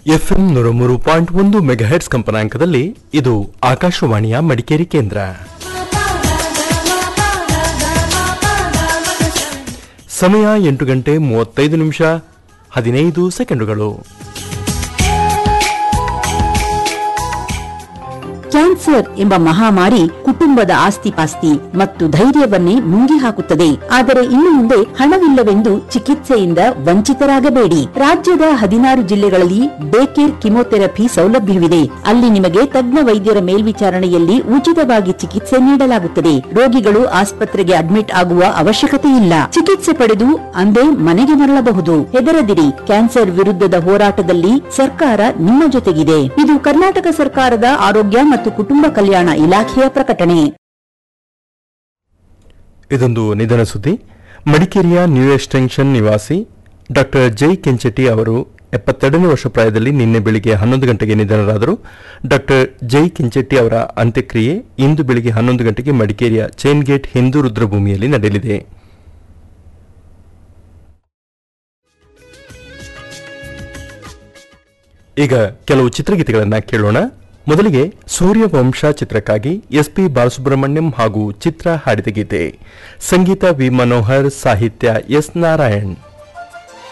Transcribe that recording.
FM ನೂರ ಮೂರು point ಒಂದು ಮೆಗಾಹೆಟ್ಸ್ ಕಂಪನಾಂಕದಲ್ಲಿ ಇದು ಆಕಾಶವಾಣಿಯ ಮಡಿಕೇರಿ ಕೇಂದ್ರ ಸಮಯ ಎಂಟು ಗಂಟೆ ಮೂವತ್ತೈದು ನಿಮಿಷ ಹದಿನೈದು ಸೆಕೆಂಡುಗಳು ಕ್ಯಾನ್ಸರ್ ಎಂಬ ಮಹಾಮಾರಿ ಕುಟುಂಬದ ಆಸ್ತಿಪಾಸ್ತಿ ಮತ್ತು ಧೈರ್ಯವನ್ನೇ ನುಂಗಿ ಹಾಕುತ್ತದೆ ಆದರೆ ಇನ್ನು ಮುಂದೆ ಹಣವಿಲ್ಲವೆಂದು ಚಿಕಿತ್ಸೆಯಿಂದ ವಂಚಿತರಾಗಬೇಡಿ ರಾಜ್ಯದ ಹದಿನಾರು ಜಿಲ್ಲೆಗಳಲ್ಲಿ ಡೇ ಕೇರ್ ಕಿಮೋಥೆರಪಿ ಸೌಲಭ್ಯವಿದೆ ಅಲ್ಲಿ ನಿಮಗೆ ತಜ್ಞ ವೈದ್ಯರ ಮೇಲ್ವಿಚಾರಣೆಯಲ್ಲಿ ಉಚಿತವಾಗಿ ಚಿಕಿತ್ಸೆ ನೀಡಲಾಗುತ್ತದೆ ರೋಗಿಗಳು ಆಸ್ಪತ್ರೆಗೆ ಅಡ್ಮಿಟ್ ಆಗುವ ಅವಶ್ಯಕತೆ ಇಲ್ಲ ಚಿಕಿತ್ಸೆ ಪಡೆದು ಅಂದೇ ಮನೆಗೆ ಮರಳಬಹುದು ಹೆದರದಿರಿ ಕ್ಯಾನ್ಸರ್ ವಿರುದ್ಧದ ಹೋರಾಟದಲ್ಲಿ ಸರ್ಕಾರ ನಿಮ್ಮ ಜೊತೆಗಿದೆ ಇದು ಕರ್ನಾಟಕ ಸರ್ಕಾರದ ಆರೋಗ್ಯ ಮತ್ತು ಕುಟುಂಬ ಕಲ್ಯಾಣ ಇಲಾಖೆಯ ಪ್ರಕಟಣೆ ಇದೊಂದು ನಿಧನ ಸುದ್ದಿ ಮಡಿಕೇರಿಯ ನ್ಯೂ ಎಕ್ಸ್ಟೆನ್ಷನ್ ನಿವಾಸಿ ಡಾಕ್ಟರ್ ಜೈ ಕೆಂಚೆಟ್ಟಿ ಅವರು ಎಪ್ಪತ್ತೆರಡನೇ ವರ್ಷ ಪ್ರಾಯದಲ್ಲಿ ನಿನ್ನೆ ಬೆಳಿಗ್ಗೆ ಹನ್ನೊಂದು ಗಂಟೆಗೆ ನಿಧನರಾದರು ಡಾಕ್ಟರ್ ಜೈ ಕೆಂಚೆಟ್ಟಿ ಅವರ ಅಂತ್ಯಕ್ರಿಯೆ ಇಂದು ಬೆಳಿಗ್ಗೆ ಹನ್ನೊಂದು ಗಂಟೆಗೆ ಮಡಿಕೇರಿಯ ಚೈನ್ ಗೇಟ್ ಹಿಂದೂ ರುದ್ರಭೂಮಿಯಲ್ಲಿ ನಡೆಯಲಿದೆ ಈಗ ಕೆಲವು ಚಿತ್ರಗೀತೆಗಳನ್ನ ಕೇಳೋಣ ಮೊದಲಿಗೆ ಸೂರ್ಯವಂಶ ಚಿತ್ರಕ್ಕಾಗಿ ಎಸ್ ಪಿ ಬಾಲಸುಬ್ರಹ್ಮಣ್ಯಂ ಹಾಗೂ ಚಿತ್ರ ಹಾಡಿದ ಗೀತೆ ಸಂಗೀತ ವಿ ಮನೋಹರ್ ಸಾಹಿತ್ಯ ಎಸ್ ನಾರಾಯಣ್